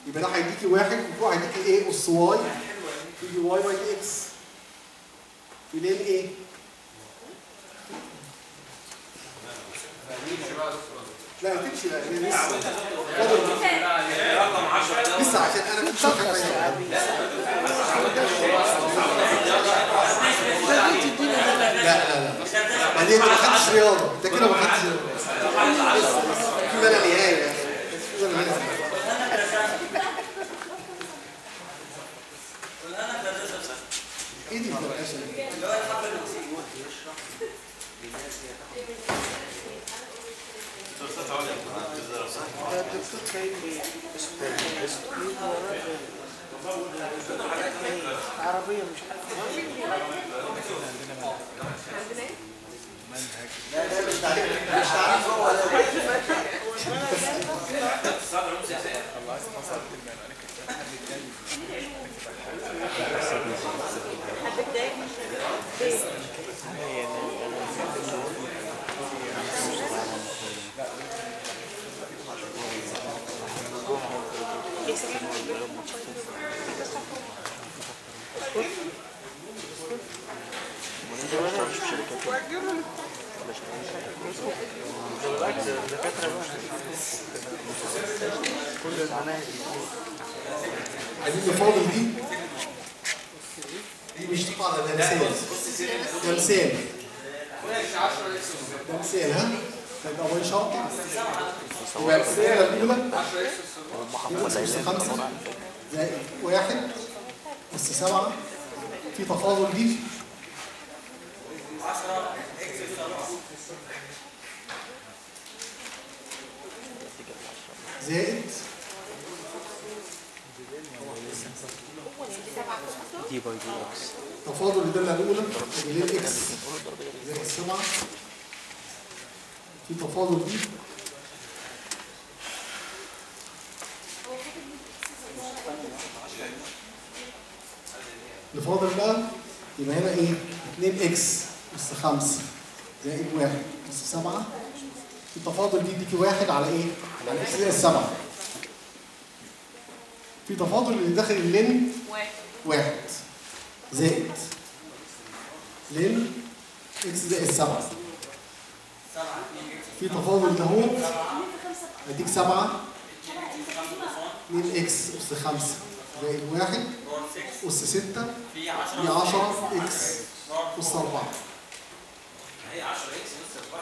يبقى ده هيديكي واحد وفوق هيديكي ايه اس واي تيجي واي باي اكس في لين ايه؟ لا ما تمشي لا ليه لسه رقم 10 لسه عشان انا كنت شاطر لا لا لا بعدين انت ما خدتش رياضه انت كده ما خدتش رياضه في ما لا نهايه في ما لا نهاية. ايه دي الفرقشه دي؟ الدكتور كريم اسمه اسمه عربية مش عايزين نفاضل دي دي مش قاعده ده مثال ده مثال ده مثال ها طيب اول شرط يبقى الاسئله الاولى اس خمسه زائد واحد اس سبعه في تفاضل دي زائد دي باي دي اكس تفاضل الدالة الأولى تجليل إكس زائد السبعة في تفاضل دي نفاضل بقى يبقى هنا إيه؟ 2 إكس أس 5 زائد 1 أس 7 في تفاضل دي يديكي واحد على إيه؟ على إكس زائد 7 في تفاضل اللي داخل اللين واحد زائد لين اكس زائد سبعة في تفاضل ده هو هديك سبعة من اكس أس خمسة زائد واحد أس ستة في عشرة اكس أس أربعة هي 10 اكس نص 4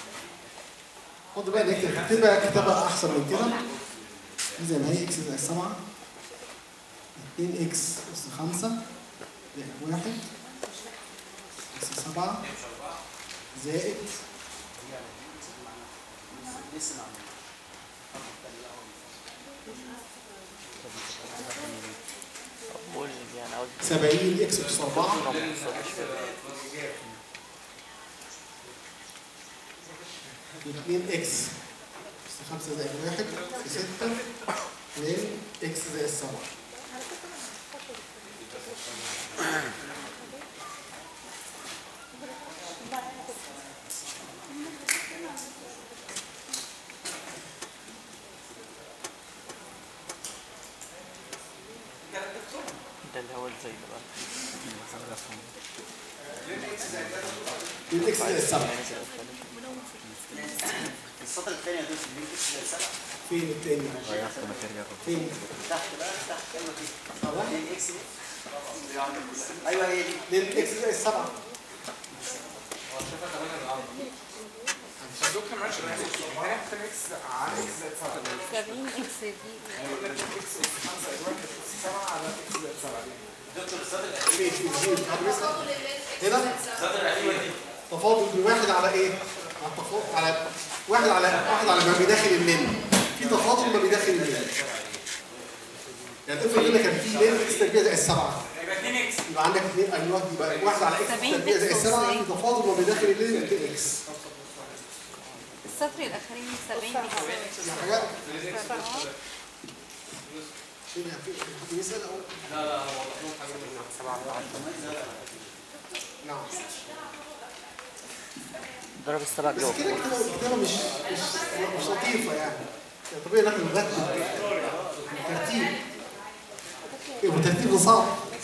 خد بقى نكتب تبقى كتابة أحسن من كده دي زي ما هي اكس زائد سبعة اتنين اكس أس خمسة زائد واحد أس سبعة زائد بقول يعني عاوز سبعين اكس أس أربعة اتنين اكس أس خمسة زائد واحد في ستة اتنين اكس زائد سبعة ده اللي هو ازاي ده بقى اتنين اكس زائد سبعة السطر الثاني يا دوس اللي اكس زائد سبعة فين التاني؟ فين؟ تحت بقى تحت ايوه دي أهو. اتنين اكس دي ايوه هي دي اتنين اكس زائد سبعة الدكتور ماشي هناخد اكس على اكس زائد 7 70 اكس دي هيقول لك اكس اس 5 زائد 1 اس 7 على اكس زائد 7 دكتور السطر فين فين فين هدرسها هنا السطر الاخير دي تفاضل من واحد على ايه؟ على التفاضل على واحد على واحد على ما بيداخل اللين في تفاضل ما بيداخل اللين يعني افرض ان كان في لين اكس تربيع زائد السبعه يبقى 2 اكس يبقى عندك اثنين ايوه يبقى واحد على اكس سبعين تربيع زائد إكس السبعه وإيه؟ في تفاضل ما بيداخل اللين يبقى 2 اكس السطر الاخراني 70 اكس يعني حاجه فين في في مثال او لا لا والله نعم ضرب السبع بس جوه كده كده الكتابه مش مش مش لطيفه يعني يعني طبيعي ان احنا نرتب ترتيب يبقى ترتيب صعب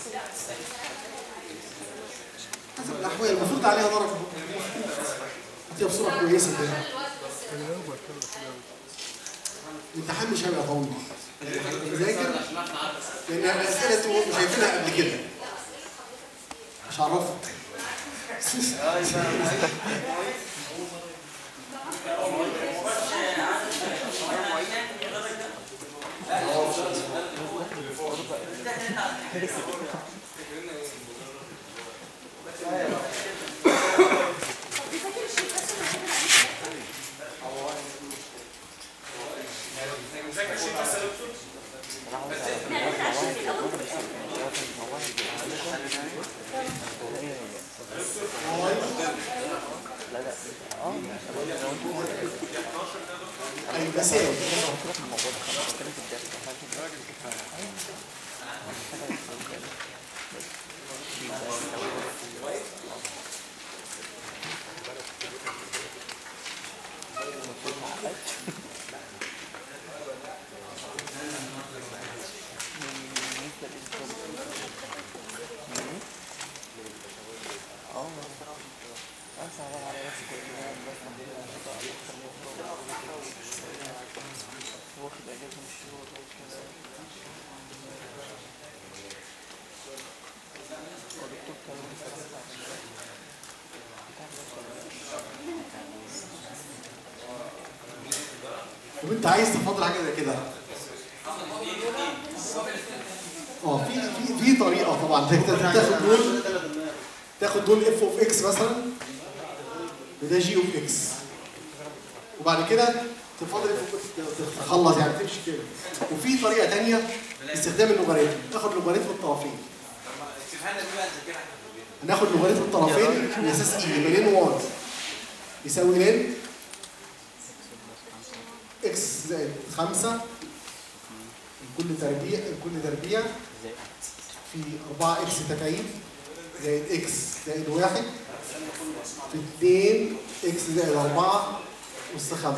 حسب الاحوال المفروض عليها درجه هتبقى بصوره كويسه كده الامتحان مش هيبقى طويل ذاكر لان الاسئله انتوا شايفينها قبل كده مش هعرفك هيبقى سهل طب انت عايز تفضل حاجه زي كده اه في في في طريقه طبعا انت تاخد دول تاخد دول اف اوف اكس مثلا وده جي اوف اكس وبعد كده تفضل تخلص يعني تمشي كده وفي طريقه ثانيه استخدام اللوغاريتم تاخد لوغاريتم الطرفين هناخد لوغاريتم الطرفين من اساس ايه يبقى لين واي يساوي لين اكس زائد خمسة كل تربيع كل تربيع في 4 اكس تكعيب زائد اكس زائد واحد في 2 اكس زائد 4 أس 5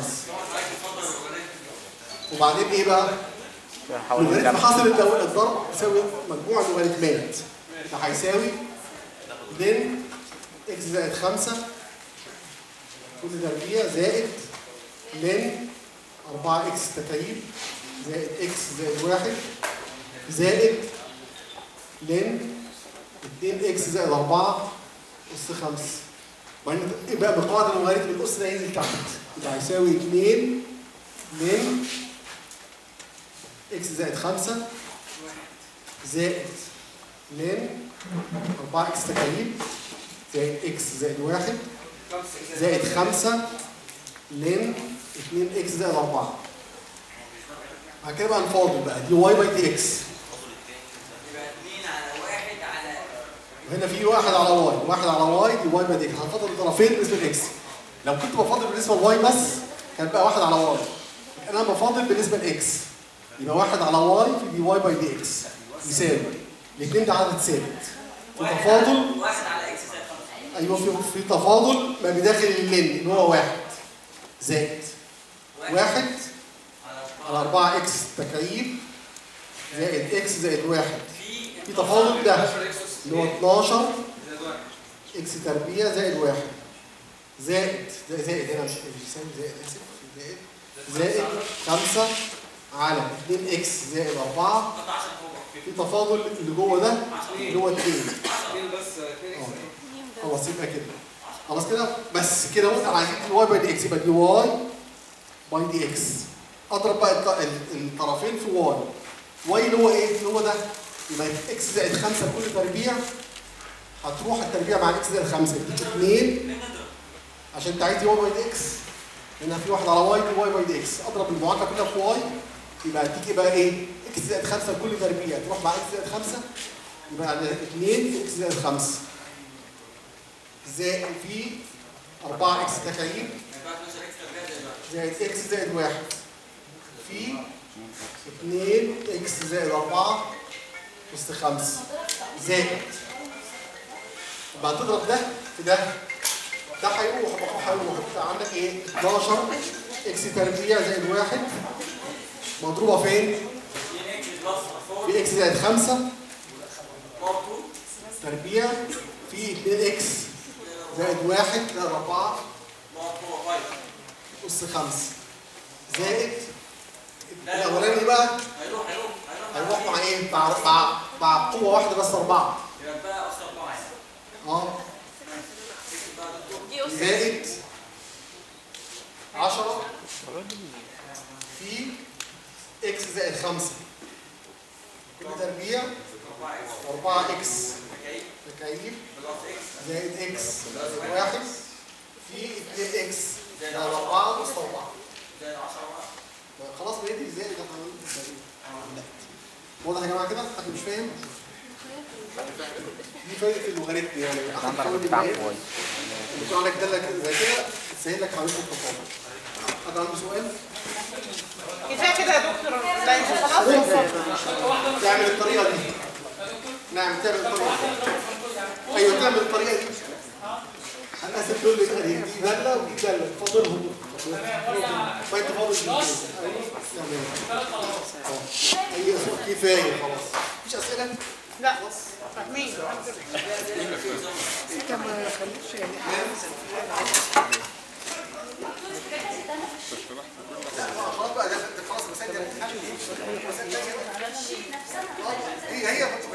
وبعدين ايه بقى؟ لوغاريتم حاصل الدو- الضرب يساوي مجموع لوغاريتمات فهيساوي لين اكس زائد 5 كل تربيع زائد لين 4 اكس تكعيب زائد اكس زائد واحد زائد لين 2 اكس زائد 4 أس 5 وبعدين يبقى بقاعدة اللوغاريتم الأس ده ينزل تحت يبقى هيساوي 2 لين اكس زائد 5 زائد لين 4 اكس تكعيب زائد اكس زائد واحد زائد 5 لين 2 اكس زائد 4 بعد كده بقى نفاضل بقى دي واي باي دي اكس يبقى 2 على 1 على وهنا في واحد على واي واحد على واي دي واي باي دي اكس هنفضل الطرفين بالنسبه لاكس لو كنت بفضل بالنسبه لواي بس كان بقى واحد على واي انا بفضل بالنسبه لاكس يبقى واحد على واي في دي واي باي دي اكس يساوي الاثنين ده عدد ثابت في تفاضل 1 على اكس زائد 5 ايوه في في تفاضل ما بداخل اللين اللي هو واحد زائد واحد على 4 اكس تكعيب زائد اكس زائد واحد في تفاضل ده اللي هو 12 اكس تربيع زائد واحد زائد زائد, زائد هنا مش مش يساوي زائد اسف زائد زائد 5 على 2 اكس زائد 4 في تفاضل اللي جوه ده اللي هو 2 خلاص يبقى كده خلاص كده بس كده قلنا عايزين الواي باي دي اكس يبقى دي واي باي دي اكس اضرب بقى الط- ال- الطرفين في واي واي اللي هو ايه؟ اللي هو ده يبقى اكس زائد 5 كل تربيع هتروح التربيع مع اكس زائد 5 يديك 2 عشان انت عايز دي واي باي دي اكس هنا في واحد على واي دي واي باي دي اكس اضرب المعادله كلها في واي يبقى هديك ايه بقى ايه؟ اكس زائد 5 كل تربيع تروح مع اكس زائد 5 يبقى عندنا 2 في اكس زائد 5 زائد في 4 اكس تكعيب زائد اكس زائد واحد في 2 اكس زائد 4 أس 5 زائد يبقى هتضرب ده في ده ده هيروح بقى هيروح يبقى عندك ايه 12 اكس تربيع زائد واحد مضروبه فين؟ في اكس زائد 5 تربيع في 2 اكس زائد 1 زائد 4 أس 5 زائد الأولاني بقى هيروح هيروح هيروح مع إيه؟ مع مع مع قوة واحدة بس 4 يبقى بقى اصلا اربعه يعني أه دي أس زائد 10 في اكس زائد 5 كل تربيع 4 اكس تكعيب زائد اكس زائد 1 في 2 اكس زائد 4 نص 4 خلاص بقيت ازاي ده حضرتك لا واضح يا جماعه كده حد مش فاهم دي فايده اللوغاريتم يعني اخد حاول يبين يكون عندك داله كده زي كده تسهل لك عمليه التفاضل حد عنده سؤال؟ كفايه كده يا دكتور لا انت خلاص تعمل الطريقه دي نعم تعمل الطريقه دي ايوه تعمل الطريقه دي هنقسم دول لتقريب دي داله ودي داله فاضلهم فانت فاضل دي تمام اي اسئله كفايه خلاص مفيش اسئله لا فاهمين خلاص بقى ده ده خلاص مسائل الامتحان هي هي